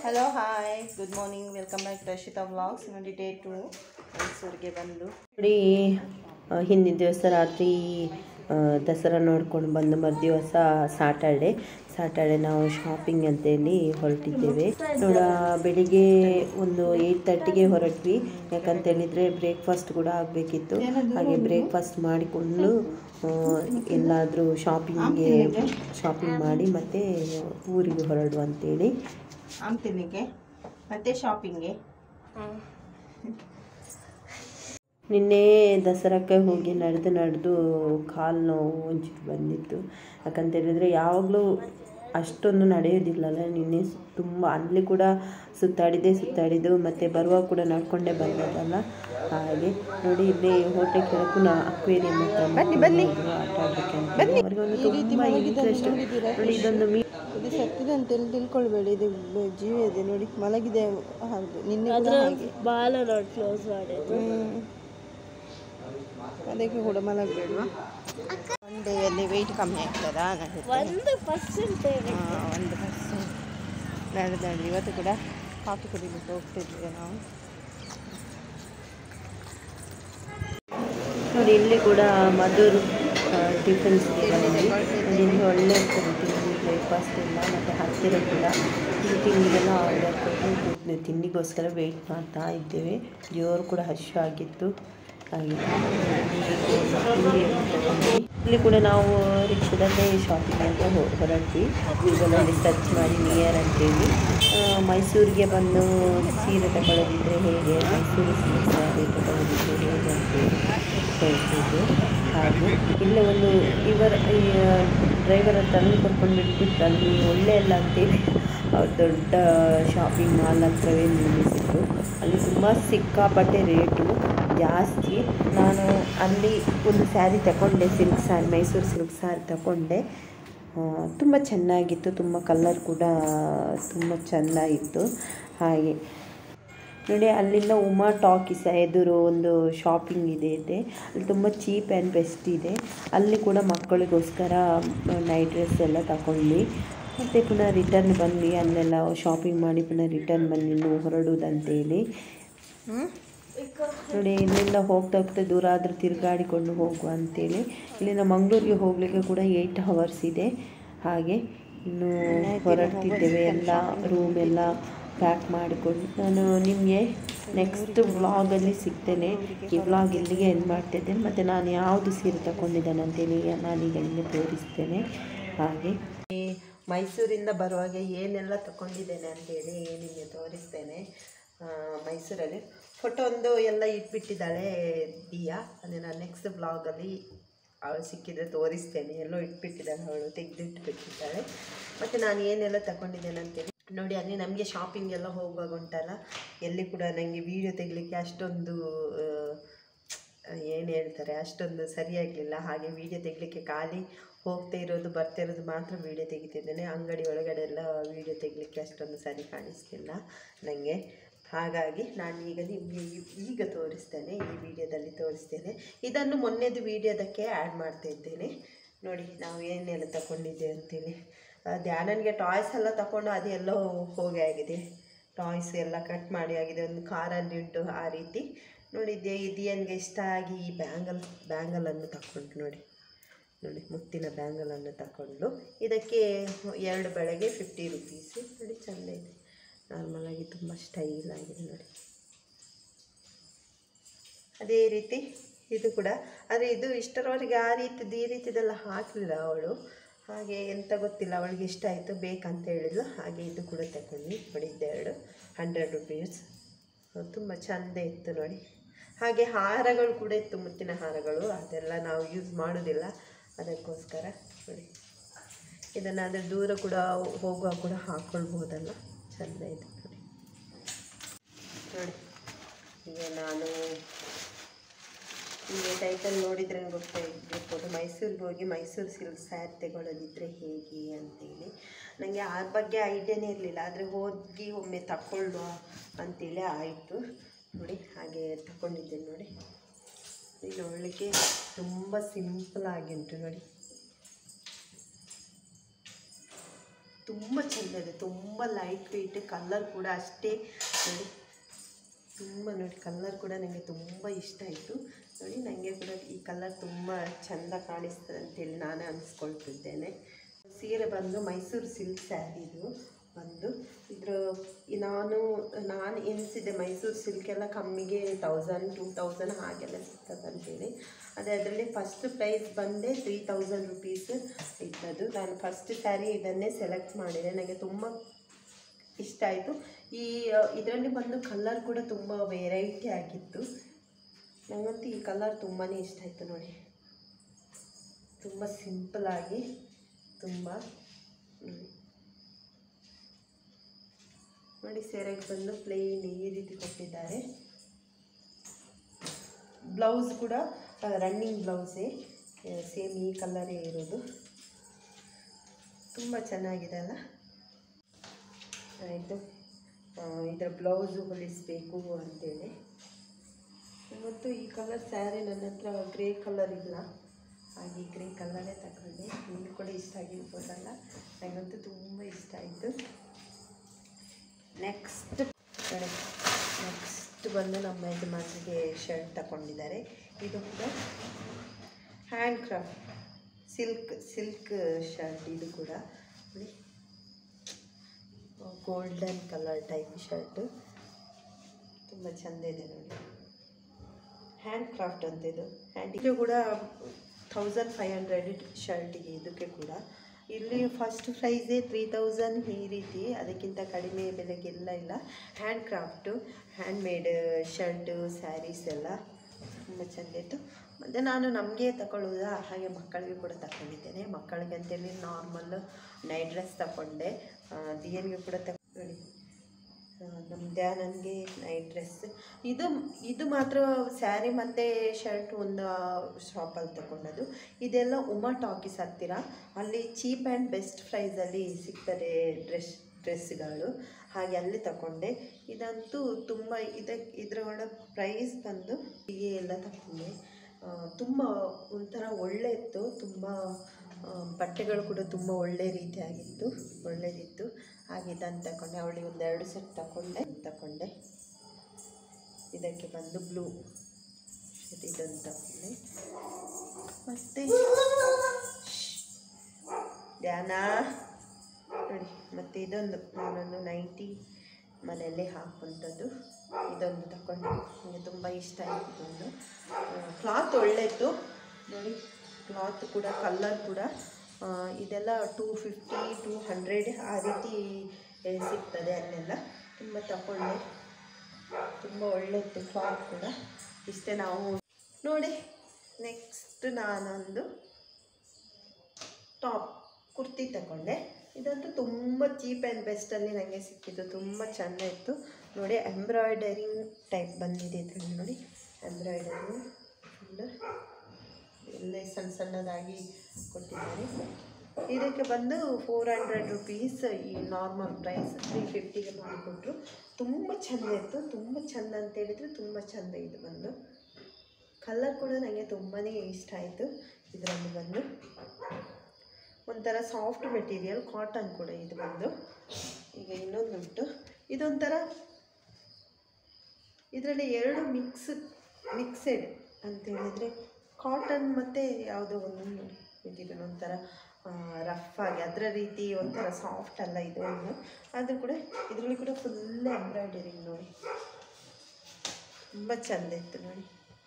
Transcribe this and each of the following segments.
Hello hi good morning welcome back Rashita vlogs ನೋಡಿ day two ಮೈಸೂರಿಗೆ ಬಂದು ನೋಡಿ ಆ, ಹಿಂದಿನ ದಿವಸ ರಾತ್ರಿ ಆ, ದಸರಾ ನೋಡ್ಕೊಂಡು ಬಂದು ಮರುದಿವಸ ಸಾಟರ್ಡೆ ಸಾಟರ್ಡೆ ನಾವು ಶಾಪಿಂಗ್ ಅಂತೇಳಿ ಹೊರಟಿದ್ದೇವೆ ನೋಡ ಬೆಳಿಗ್ಗೆ ಒಂದು ಏಯ್ಟ್ ತರ್ಟಿಗೆ ಹೊರಟ್ವಿ ಯಾಕಂತೇಳಿದರೆ ಬ್ರೇಕ್ಫಾಸ್ಟ್ ಕೂಡ ಆಗಬೇಕಿತ್ತು ಹಾಗೆ ಬ್ರೇಕ್ಫಾಸ್ಟ್ ಮಾಡಿಕೊಂಡು ಆ, ಎಲ್ಲಾದರೂ ಶಾಪಿಂಗ್ಗೆ ಶಾಪಿಂಗ್ ಮಾಡಿ ಮತ್ತೆ ಊರಿಗೆ ಹೊರಡುವ ಅಂತೇಳಿ ಆಮ್ ತಿನ್ನಿಗೆ ಮತ್ತೆ ಶಾಪಿಂಗ್ಗೆ ನಿನ್ನೆ ದಸರಾಕ್ಕೆ ಹೋಗಿ ನಡೆದು ನಡೆದು ಕಾಲು ನೋವು ಒಂಚೂರು ಬಂದಿತ್ತು ಯಾಕಂತೇಳಿದರೆ ಯಾವಾಗಲೂ ಅಷ್ಟೊಂದು ನಡೆಯೋದಿಲ್ಲಲ್ಲ ನಿನ್ನೆ ಸ್- ತುಂಬ ಅಲ್ಲಿ ಕೂಡ ಸುತ್ತಾಡಿದೆ ಸುತ್ತಾಡಿದ್ದು ಮತ್ತು ಬರುವಾಗ ಕೂಡ ನಡ್ಕೊಂಡೇ ಬಂದದಲ್ಲ ಹಾಗೆ ನೋಡಿ ಇಲ್ಲಿ ಹೋಟೆಲ್ ಕೆಳಕು ನಾ ಅಕ್ವೇರಿಯಂ ಹತ್ರ ಬನ್ನಿ ಆಟ ಆಡಬೇಕಂತ ಅವರಿಗೆ ಒಂದು ತುಂಬ ಇಂಟ್ರೆಸ್ಟ್ ನೋಡಿ ಇದೊಂದು ಮೀ ಇದು ಸತ್ತಿದೆ ಅಂತ ತಿಳ್ಕೊಳ್ಬೇಡಿ ಇದು ಬ- ಜೀವ ಇದೆ ನೋಡಿ ಮಲಗಿದೆ ಹೌದು ನಿನ್ನೆ ಕೂಡ ಹಾಗೆ ಬಾಲ ನೋಡಿ ಕ್ಲೋಸ್ ಮಾಡಿ ಹ್ಮ್. ಅದಕ್ಕೆ ಕೂಡ ಮಲಗಬೇಡ್ವಾ ಒನ್ ಡೇಯಲ್ಲಿ ವೆಯ್ಟ್ ಕಮ್ಮಿ ಆಗ್ತದಾ ನಡೆಯುತ್ತೆ ಒಂದು ಪರ್ಸೆಂಟ್ ಹಾ, ಒಂದು ಪರ್ಸೆಂಟ್ ನಡೆದಾಡಿ ಇವತ್ತು ಕೂಡ ಕಾಫಿ ಕುಡಿಲಿಕ್ಕೆ ಹೋಗ್ತಿದ್ವಿ ನಾವು ನೋಡಿ ಇಲ್ಲಿ ಕೂಡ ಮಧುರ್ ಟಿಫಿನ್ಸ್ ಬಂದ್ವಿ ನೋಡಿ ಇಲ್ಲಿ ಒಳ್ಳೆ ಇರ್ತದೆ ತಿಂಡಿ ಬ್ರೇಕ್ಫಾಸ್ಟ್ ಎಲ್ಲ ಮತ್ತು ಹತ್ತಿರ ಕೂಡ ಇಲ್ಲಿ ತಿಂಡಿಗೆಲ್ಲ ಆರ್ಡರ್ ಕೊಟ್ಟು ತಿಂಡಿಗೋಸ್ಕರ ವೆಯ್ಟ್ ಮಾಡ್ತಾ ಇದ್ದೇವೆ ಜೋರು ಕೂಡ ಹಶು ಆಗಿತ್ತು ಹಾಗೆ ತಿಂಡಿಯನ್ನು ತಗೊಂಡ್ವಿ. ಇಲ್ಲಿ ಕೂಡ ನಾವು ರಿಕ್ಷಾದಲ್ಲೇ ಶಾಪಿಂಗ್ ಅಂತ ಹೊ- ಹೊರಟ್ವಿ ಗೂಗಲಲ್ಲಿ ಸರ್ಚ್ ಮಾಡಿ ನಿಯರ್ ಅಂತೇಳಿ ಆ, ಮೈಸೂರಿಗೆ ಬಂದು ಸೀರೆ ತಗೊಳ್ಳೋದಿದ್ರೆ ಹೇಗೆ ಮೈಸೂರು ಸೀರೆ ಸ್ಯಾರಿ ತಗೊಳ್ಳೋದಿದ್ರೆ ಹೇಗೆ ಅಂತೇಳಿ ಹೇಳ್ತಿದ್ದು ಹಾಗೆ ಇಲ್ಲೇ ಒಂದು ಇವರ ಈ ಡ್ರೈವರ್ ಹತ್ರ ಅಲ್ಲಿ ಕರ್ಕೊಂಡು ಬಿಟ್ಬಿಟ್ಟು ಅಲ್ಲಿ ಒಳ್ಳೆ ಅಲ್ಲ ಅಂತೇಳಿ ಅವ್ರು ದೊಡ್ಡ ಶಾಪಿಂಗ್ ಮಾಲ್ ಹತ್ರವೇ ನಿಲ್ಲಿಸಿದ್ರು ಅಲ್ಲಿ ತುಂಬ ಸಿಕ್ಕಾಪಟ್ಟೆ ರೇಟು ಜಾಸ್ತಿ ನಾನು ಅಲ್ಲಿ ಒಂದು ಸ್ಯಾರಿ ತಗೊಂಡೆ silk sari Mysuru silk sari ತಗೊಂಡೆ ತುಂಬ ಚೆನ್ನಾಗಿತ್ತು ತುಂಬ ಕಲರ್ ಕೂಡ ತುಂಬ ಚೆನ್ನಾಗಿತ್ತು ಹಾಗೆ ನೋಡಿ ಅಲ್ಲಿಂದ ಉಮಾ ಟಾಕೀಸ್ ಎದುರು ಒಂದು ಶಾಪಿಂಗ್ ಇದೆ ಇದೆ ಅಲ್ಲಿ ತುಂಬ ಚೀಪ್ ಆ್ಯಂಡ್ ಬೆಸ್ಟ್ ಇದೆ ಅಲ್ಲಿ ಕೂಡ ಮಕ್ಕಳಿಗೋಸ್ಕರ ನೈಟ್ ಡ್ರೆಸ್ ಎಲ್ಲ ತಗೊಂಡ್ವಿ ಮತ್ತು ಪುನಃ ರಿಟರ್ನ್ ಬಂದ್ವಿ ಅಲ್ಲೆಲ್ಲ ಶಾಪಿಂಗ್ ಮಾಡಿ ಪುನಃ ರಿಟರ್ನ್ ಬಂದು ಇನ್ನು ಹೊರಡುವುದಂತೇಳಿ ನೋಡಿ ಇಲ್ಲಿಂದ ಹೋಗ್ತಾ ಹೋಗ್ತಾ ದೂರ ಆದರೂ ತಿರುಗಾಡಿಕೊಂಡು ಹೋಗುವ ಅಂತೇಳಿ ಇಲ್ಲಿಂದ ಮಂಗಳೂರಿಗೆ ಹೋಗಲಿಕ್ಕೆ ಕೂಡ ಏಯ್ಟ್ ಅವರ್ಸ್ ಇದೆ ಹಾಗೆ ಇನ್ನು ಹೊರಡ್ತಿದ್ದೇವೆ ಎಲ್ಲ ರೂಮ್ ಎಲ್ಲ ಪ್ಯಾಕ್ ಮಾಡಿಕೊಂಡು ನಾನು ನಿಮಗೆ ನೆಕ್ಸ್ಟ್ ವ್ಲಾಗಲ್ಲಿ ಸಿಗ್ತೇನೆ ಈ ವ್ಲಾಗ್ ಇಲ್ಲಿಗೆ ಎಂಡ್ ಮಾಡ್ತಿದ್ದೇನೆ ಮತ್ತು ನಾನು ಯಾವುದು ಸೀರೆ ತಗೊಂಡಿದ್ದೇನೆ ಅಂತೇಳಿ ನಾನೀಗ ನಿಮಗೆ ತೋರಿಸ್ತೇನೆ ಹಾಗೆ ಈ ಮೈಸೂರಿಂದ ಬರುವಾಗ ಏನೆಲ್ಲ ತಗೊಂಡಿದ್ದೇನೆ ಅಂತೇಳಿ ನಿಮಗೆ ತೋರಿಸ್ತೇನೆ ಆ, ಮೈಸೂರಲ್ಲಿ ಫೋಟೋ ಒಂದು ಎಲ್ಲ ಇಟ್ಬಿಟ್ಟಿದ್ದಾಳೆ ದಿಯಾ ಅದೇ ನಾನು ನೆಕ್ಸ್ಟ್ ಬ್ಲಾಗಲ್ಲಿ ಅವಳು ಸಿಕ್ಕಿದ್ರೆ ತೋರಿಸ್ತೇನೆ ಎಲ್ಲೋ ಇಟ್ಬಿಟ್ಟಿದ್ದಾಳೆ ಅವಳು ತೆಗೆದಿಟ್ಬಿಟ್ಟಿದ್ದಾಳೆ ಮತ್ತು ನಾನು ಏನೆಲ್ಲ ತಗೊಂಡಿದ್ದೇನೆ ಅಂತೇಳಿ ನೋಡಿ ಅಲ್ಲಿ ನಮಗೆ ಶಾಪಿಂಗ್ ಎಲ್ಲ ಹೋಗುವಾಗ ಉಂಟಲ್ಲ ಎಲ್ಲಿ ಕೂಡ ನನಗೆ ವೀಡಿಯೋ ತೆಗಲಿಕ್ಕೆ ಅಷ್ಟೊಂದು ಏನು ಹೇಳ್ತಾರೆ ಅಷ್ಟೊಂದು ಸರಿಯಾಗಲಿಲ್ಲ ಹಾಗೆ ವೀಡಿಯೋ ತೆಗಲಿಕ್ಕೆ ಖಾಲಿ ಹೋಗ್ತಾ ಇರೋದು ಬರ್ತಾ ಇರೋದು ಮಾತ್ರ ವೀಡಿಯೋ ತೆಗಿತಿದ್ದೇನೆ ಅಂಗಡಿ ಒಳಗಡೆ ಎಲ್ಲ ವೀಡಿಯೋ ತೆಗಲಿಕ್ಕೆ ಅಷ್ಟೊಂದು ಸರಿ ಕಾಣಿಸ್ತಿಲ್ಲ ನನಗೆ ಹಾಗಾಗಿ ನಾನು ಈಗ ನಿಮಗೆ ಈಗ ತೋರಿಸ್ತೇನೆ ಈ ವಿಡಿಯೋದಲ್ಲಿ ತೋರಿಸ್ತೇನೆ ಇದನ್ನು ಮೊನ್ನೆದು ವಿಡಿಯೋದಕ್ಕೆ ಆ್ಯಡ್ ಮಾಡ್ತಾ ಇದ್ದೇನೆ ನೋಡಿ ನಾವು ಏನೆಲ್ಲ ತಗೊಂಡಿದ್ದೇವೆ ಅಂತೇಳಿ ಆ, ಧ್ಯಾನನಿಗೆ ಟಾಯ್ಸ್ ಎಲ್ಲ ತಗೊಂಡು ಅದೆಲ್ಲೋ ಹೋಗಿ ಆಗಿದೆ ಟಾಯ್ಸ್ ಎಲ್ಲ ಕಟ್ ಮಾಡಿ ಆಗಿದೆ ಒಂದು ಕಾರಲ್ಲಿ ಉಂಟು ಆ ರೀತಿ ನೋಡಿದ್ದೆ ಇದಿಯನ್ಗೆ ಇಷ್ಟ ಆಗಿ ಈ ಬ್ಯಾಂಗಲ್ ಬ್ಯಾಂಗಲನ್ನು ತಗೊಂಡು ನೋಡಿ ನೋಡಿ ಮುತ್ತಿನ ಬ್ಯಾಂಗಲನ್ನು ತಗೊಂಡು ಇದಕ್ಕೆ ಎರಡು ಬೆಳಗ್ಗೆ ಫಿಫ್ಟಿ ರುಪೀಸ್ ನೋಡಿ ಚೆಂದ ಇದೆ ನಾರ್ಮಲಾಗಿ ತುಂಬ ಸ್ಟೈಲ್ ಆಗಿದೆ ನೋಡಿ ಅದೇ ರೀತಿ ಇದು ಕೂಡ ಆದರೆ ಇದು ಇಷ್ಟರವರೆಗೆ ಆ ರೀತಿದು ಈ ರೀತಿದೆಲ್ಲ ಹಾಕಲಿಲ್ಲ ಅವಳು ಹಾಗೆ ಎಂತ ಗೊತ್ತಿಲ್ಲ ಅವಳಿಗೆ ಇಷ್ಟ ಆಯಿತು ಬೇಕಂತ ಹೇಳಿದ್ಲು ಹಾಗೆ ಇದು ಕೂಡ ತಗೊಂಡು ನೋಡಿ ಇದೆರಡು ಹಂಡ್ರೆಡ್ ರುಪೀಸ್ ತುಂಬ ಚೆಂದ ಇತ್ತು ನೋಡಿ ಹಾಗೆ ಹಾರಗಳು ಕೂಡ ಇತ್ತು ಮುತ್ತಿನ ಹಾರಗಳು ಅದೆಲ್ಲ ನಾವು ಯೂಸ್ ಮಾಡೋದಿಲ್ಲ ಅದಕ್ಕೋಸ್ಕರ ನೋಡಿ ಇದನ್ನಾದರೆ ದೂರ ಕೂಡ ಹೋಗುವಾಗ ಕೂಡ ಹಾಕ್ಕೊಳ್ಬೋದಲ್ಲ ಚೆಂದ ಇದೆ ನೋಡಿ ನೋಡಿ ಈಗ ನಾನು ನಿಮಗೆ ಟೈಟಲ್ ನೋಡಿದ್ರೆ ಗೊತ್ತಾಗಿರ್ಬೋದು ಮೈಸೂರಿಗೆ ಹೋಗಿ ಮೈಸೂರು ಸಿಲ್ಕ್ ಸ್ಯಾರಿ ತಗೊಳ್ಳೋದಿದ್ರೆ ಹೇಗೆ ಅಂತೇಳಿ ನನಗೆ ಆ ಬಗ್ಗೆ ಐಡಿಯಾನೇ ಇರಲಿಲ್ಲ ಆದರೆ ಹೋಗಿ ಒಮ್ಮೆ ತಗೊಳ್ಳುವ ಅಂತೇಳಿ ಆಯಿತು ನೋಡಿ ಹಾಗೆ ತಗೊಂಡಿದ್ದೇನೆ ನೋಡಿ ಈಗ ನೋಡಲಿಕ್ಕೆ ತುಂಬ ಸಿಂಪಲ್ ಆಗಿ ಉಂಟು ನೋಡಿ ತುಂಬ ಚೆಂದ ಇದೆ ತುಂಬ ಲೈಟ್ ವೆಯ್ಟ್ ಕಲರ್ ಕೂಡ ಅಷ್ಟೇ ನೋಡಿ ತುಂಬ ನೋಡಿ ಕಲರ್ ಕೂಡ ನನಗೆ ತುಂಬ ಇಷ್ಟ ಆಯಿತು ನೋಡಿ ನನಗೆ ಕೂಡ ಈ ಕಲರ್ ತುಂಬ ಚೆಂದ ಕಾಣಿಸ್ತದೆ ಅಂತೇಳಿ ನಾನೇ ಅನಿಸ್ಕೊಳ್ತಿದ್ದೇನೆ ಸೀರೆ ಬಂದು ಮೈಸೂರು ಸಿಲ್ಕ್ ಸ್ಯಾರಿ ಇದು ಬಂದು ಇದ್ರ ಈ ನಾನು ನಾನು ಎನಿಸಿದ್ದೆ ಮೈಸೂರು ಸಿಲ್ಕ್ ಎಲ್ಲ ಕಮ್ಮಿಗೆ ತೌಸಂಡ್ ಟೂ ತೌಸಂಡ್ ಹಾಗೆಲ್ಲ ಸಿಗ್ತದೆ ಅಂತೇಳಿ ಅದೇ ಅದರಲ್ಲಿ ಫಸ್ಟ್ ಪ್ರೈಸ್ ಬಂದೇ ತ್ರೀ ತೌಸಂಡ್ ರುಪೀಸ್ ಇದ್ದದ್ದು ನಾನು ಫಸ್ಟ್ ಸ್ಯಾರಿ ಇದನ್ನೇ ಸೆಲೆಕ್ಟ್ ಮಾಡಿದೆ ನನಗೆ ತುಂಬ ಇಷ್ಟ ಆಯಿತು ಈ ಇದರಲ್ಲಿ ಬಂದು ಕಲರ್ ಕೂಡ ತುಂಬ ವೆರೈಟಿ ಆಗಿತ್ತು ನನಗಂತೂ ಈ ಕಲರ್ ತುಂಬಾ ಇಷ್ಟ ಆಯಿತು ನೋಡಿ ತುಂಬ ಸಿಂಪಲಾಗಿ ತುಂಬ ಹ್ಮ್. ನೋಡಿ ಸೆರೆಗೆ ಬಂದು ಪ್ಲೇನ್ ಈ ರೀತಿ ಕೊಟ್ಟಿದ್ದಾರೆ ಬ್ಲೌಸ್ ಕೂಡ ರನ್ನಿಂಗ್ ಬ್ಲೌಸೇ ಸೇಮ್ ಈ ಕಲರೇ ಇರೋದು ತುಂಬ ಚೆನ್ನಾಗಿದೆ ಅಲ್ಲ ಆಯಿತು ಇದರ ಬ್ಲೌಸು ಹೊಲಿಸಬೇಕು ಅಂತೇಳಿ ಮತ್ತು ಈ ಕಲರ್ ಸ್ಯಾರಿ ನನ್ನ ಹತ್ರ ಗ್ರೇ ಕಲರ್ ಇಲ್ಲ ಹಾಗೆ ಗ್ರೇ ಕಲರೇ ತಗೊಂಡೆ ನಿಮ್ಗೆ ಕೂಡ ಇಷ್ಟ ಆಗಿರ್ಬೋದಲ್ಲ ನನಗಂತೂ ತುಂಬ ಇಷ್ಟ ಆಯಿತು ನೆಕ್ಸ್ಟ್ ನೆಕ್ಸ್ಟ್ ಬಂದು ನಮ್ಮ ಯಜಮಾನ್ರಿಗೆ ಶರ್ಟ್ ತಗೊಂಡಿದ್ದಾರೆ ಇದು ಕೂಡ handcraft silk silk shirt ಇದು ಕೂಡ ನೋಡಿ ಗೋಲ್ಡನ್ ಕಲರ್ ಟೈಪ್ ಶರ್ಟು ತುಂಬ ಚೆಂದ ಇದೆ ನೋಡಿ ಹ್ಯಾಂಡ್ ಕ್ರಾಫ್ಟ್ ಅಂತ ಇದು ಹ್ಯಾಂಡ್ ಇದು ಕೂಡ ಥೌಸಂಡ್ ಫೈವ್ ಹಂಡ್ರೆಡ್ ಶರ್ಟಿಗೆ ಇದಕ್ಕೆ ಕೂಡ ಇಲ್ಲಿ ಫಸ್ಟ್ ಪ್ರೈಸೇ ತ್ರೀ ತೌಸಂಡ್ ಈ ರೀತಿ ಅದಕ್ಕಿಂತ ಕಡಿಮೆ ಬೆಲೆಗೆಲ್ಲ ಇಲ್ಲ handcraft handmade shirt saris ಎಲ್ಲ ತುಂಬ ಚೆಂದ ಇತ್ತು ಮತ್ತು ನಾನು ನಮಗೆ ತಗೊಳ್ಳೋದಾ ಹಾಗೆ ಮಕ್ಕಳಿಗೆ ಕೂಡ ತಗೊಂಡಿದ್ದೇನೆ ಮಕ್ಕಳಿಗೆ ಅಂತೇಳಿ ನಾರ್ಮಲ್ ನೈಟ್ ಡ್ರೆಸ್ ತಗೊಂಡೆ ದಿಯನ್ಗೆ ಕೂಡ ತಗೊಂಡು ನಮ್ಮ ಧ್ಯಾನನ್ಗೆ ನೈಟ್ ಡ್ರೆಸ್ ಇದು ಇದು ಮಾತ್ರ ಸ್ಯಾರಿ ಮತ್ತು ಶರ್ಟ್ ಒಂದು ಶಾಪಲ್ಲಿ ತಗೊಂಡದ್ದು ಇದೆಲ್ಲ ಉಮಾ ಟಾಕೀಸ್ ಹತ್ತಿರ ಅಲ್ಲಿ ಚೀಪ್ ಆ್ಯಂಡ್ ಬೆಸ್ಟ್ ಪ್ರೈಸಲ್ಲಿ ಸಿಗ್ತದೆ ಡ್ರೆಸ್ ಡ್ರೆಸ್ಗಳು ಹಾಗೆ ಅಲ್ಲಿ ತಗೊಂಡೆ ಇದಂತೂ ತುಂಬ ಇದಕ್ಕೆ ಇದರೊಳ ಪ್ರೈಸ್ ಬಂದು ಹೀಗೆ ಎಲ್ಲ ತಗೊಂಡೆ ಆ, ತುಂಬ ಒಂಥರ ಒಳ್ಳೆ ಇತ್ತು ತುಂಬ ಆ, ಬಟ್ಟೆಗಳು ಕೂಡ ತುಂಬ ಒಳ್ಳೆ ರೀತಿಯಾಗಿತ್ತು ಒಳ್ಳೆದಿತ್ತು ಹಾಗೆ ಇದನ್ನು ತಗೊಂಡೆ ಅವಳಿಗೆ ಒಂದು ಎರಡು ಸೆಟ್ ತಗೊಂಡೆ ತಗೊಂಡೆ ಇದಕ್ಕೆ ಬಂದು ಬ್ಲೂ ಇದನ್ನು ತಗೊಂಡೆ ಮತ್ತು ಧ್ಯಾನ ನೋಡಿ ಮತ್ತು ಇದೊಂದು ನಾನೊಂದು ನೈಂಟಿ ಮನೆಯಲ್ಲೇ ಹಾಕುವಂಥದ್ದು ಇದೊಂದು ತಗೊಂಡೆ ನನಗೆ ತುಂಬ ಇಷ್ಟ ಆಯಿತು ಇದೊಂದು ಕ್ಲಾತ್ ಒಳ್ಳೆಯಿತ್ತು ನೋಡಿ ಕ್ಲಾತ್ ಕೂಡ ಕಲ್ಲರ್ ಕೂಡ ಆ, ಇದೆಲ್ಲ ಟೂ ಫಿಫ್ಟಿ ಟೂ ಹಂಡ್ರೆಡ್ ಆ ರೀತಿ ಏ, ಸಿಗ್ತದೆ ಅಲ್ಲೆಲ್ಲ ತುಂಬ ತಗೊಂಡೆ ತುಂಬ ಒಳ್ಳೆಯಿತ್ತು ಕ್ಲಾತ್ ಕೂಡ ಇಷ್ಟೇ ನಾವು ನೋಡಿ ನೆಕ್ಸ್ಟ್ ನಾನೊಂದು ಟಾಪ್ ಕುರ್ತಿ ತಗೊಂಡೆ ಇದಂತೂ ತುಂಬ ಚೀಪ್ ಆ್ಯಂಡ್ ಬೆಸ್ಟಲ್ಲಿ ನನಗೆ ಸಿಕ್ಕಿದ್ದು ತುಂಬ ಚೆಂದ ಇತ್ತು ನೋಡಿ ಎಂಬ್ರಾಯ್ಡರಿಂಗ್ ಟೈಪ್ ಬಂದಿದೆ ಇದರಲ್ಲಿ ನೋಡಿ ಎಂಬ್ರಾಯ್ಡರಿಂಗ್ ಫುಲ್ ಎಲ್ಲೇ ಸಣ್ಣ ಸಣ್ಣದಾಗಿ ಕೊಟ್ಟಿದ್ದಾರೆ ಇದಕ್ಕೆ ಬಂದು ಫೋರ್ ಹಂಡ್ರೆಡ್ ರುಪೀಸ್ ಈ ನಾರ್ಮಲ್ ಪ್ರೈಸ್ ತ್ರೀ ಫಿಫ್ಟಿಗೆ ಮಾಡಿಕೊಟ್ರು ತುಂಬ ಚೆಂದ ಇತ್ತು ತುಂಬ ಚೆಂದ ಅಂತ ಹೇಳಿದರೆ ತುಂಬ ಚೆಂದ ಇದು ಬಂದು ಕಲರ್ ಕೂಡ ನನಗೆ ತುಂಬಾ ಇಷ್ಟ ಆಯಿತು ಇದರಲ್ಲಿ ಬಂದು ಒಂಥರ ಸಾಫ್ಟ್ ಮೆಟೀರಿಯಲ್ ಕಾಟನ್ ಕೂಡ ಇದು ಬಂದು ಈಗ ಇನ್ನೊಂದುಂಟು ಇದೊಂಥರ ಇದರಲ್ಲಿ ಎರಡು ಮಿಕ್ಸ್ ಮಿಕ್ಸೆಡ್ ಅಂತ ಹೇಳಿದರೆ ಕಾಟನ್ ಮತ್ತು ಯಾವುದೋ ಒಂದು ಇದಿದೆ ಒಂಥರ ರಫ್ ಆಗಿ ಅದರ ರೀತಿ ಒಂಥರ ಸಾಫ್ಟ್ ಅಲ್ಲ ಇದು ಒಂದು ಆದರೂ ಕೂಡ ಇದರಲ್ಲಿ ಕೂಡ ಫುಲ್ ಎಂಬ್ರಾಯ್ಡರಿಂಗ್ ನೋಡಿ ತುಂಬ ಚೆಂದ ಇತ್ತು ನೋಡಿ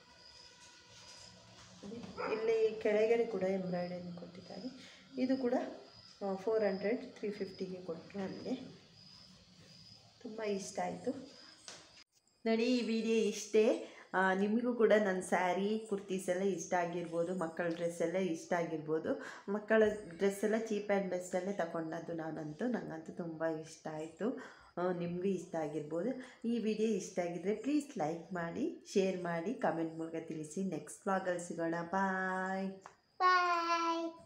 ಇಲ್ಲಿ ಕೆಳಗಡೆ ಕೂಡ ಎಂಬ್ರಾಯ್ಡರಿಂಗ್ ಕೊಟ್ಟಿದ್ದಾರೆ ಇದು ಕೂಡ ಫೋರ್ ಹಂಡ್ರೆಡ್ ತ್ರೀ ಫಿಫ್ಟಿಗೆ ಕೊಟ್ಟರು ನನಗೆ ತುಂಬ ಇಷ್ಟ ಆಯಿತು ನೋಡಿ ಈ ವಿಡಿಯೋ ಇಷ್ಟೇ ಆ, ನಿಮಗೂ ಕೂಡ ನನ್ನ ಸ್ಯಾರಿ ಕುರ್ತೀಸ್ ಎಲ್ಲ ಇಷ್ಟ ಆಗಿರ್ಬೋದು ಮಕ್ಕಳ ಡ್ರೆಸ್ ಎಲ್ಲ ಇಷ್ಟ ಆಗಿರ್ಬೋದು ಮಕ್ಕಳ ಡ್ರೆಸ್ ಎಲ್ಲ ಚೀಪ್ ಆ್ಯಂಡ್ ಬೆಸ್ಟಲ್ಲೇ ತಗೊಂಡದ್ದು ನಾನಂತೂ ನನಗಂತೂ ತುಂಬ ಇಷ್ಟ ಆಯಿತು ನಿಮಗೂ ಇಷ್ಟ ಆಗಿರ್ಬೋದು ಈ ವಿಡಿಯೋ ಇಷ್ಟ ಆಗಿದ್ದರೆ ಪ್ಲೀಸ್ ಲೈಕ್ ಮಾಡಿ ಶೇರ್ ಮಾಡಿ ಕಮೆಂಟ್ ಮೂಲಕ ತಿಳಿಸಿ ನೆಕ್ಸ್ಟ್ ವ್ಲಾಗಲ್ಲಿ ಸಿಗೋಣ ಬಾಯ್ Bye.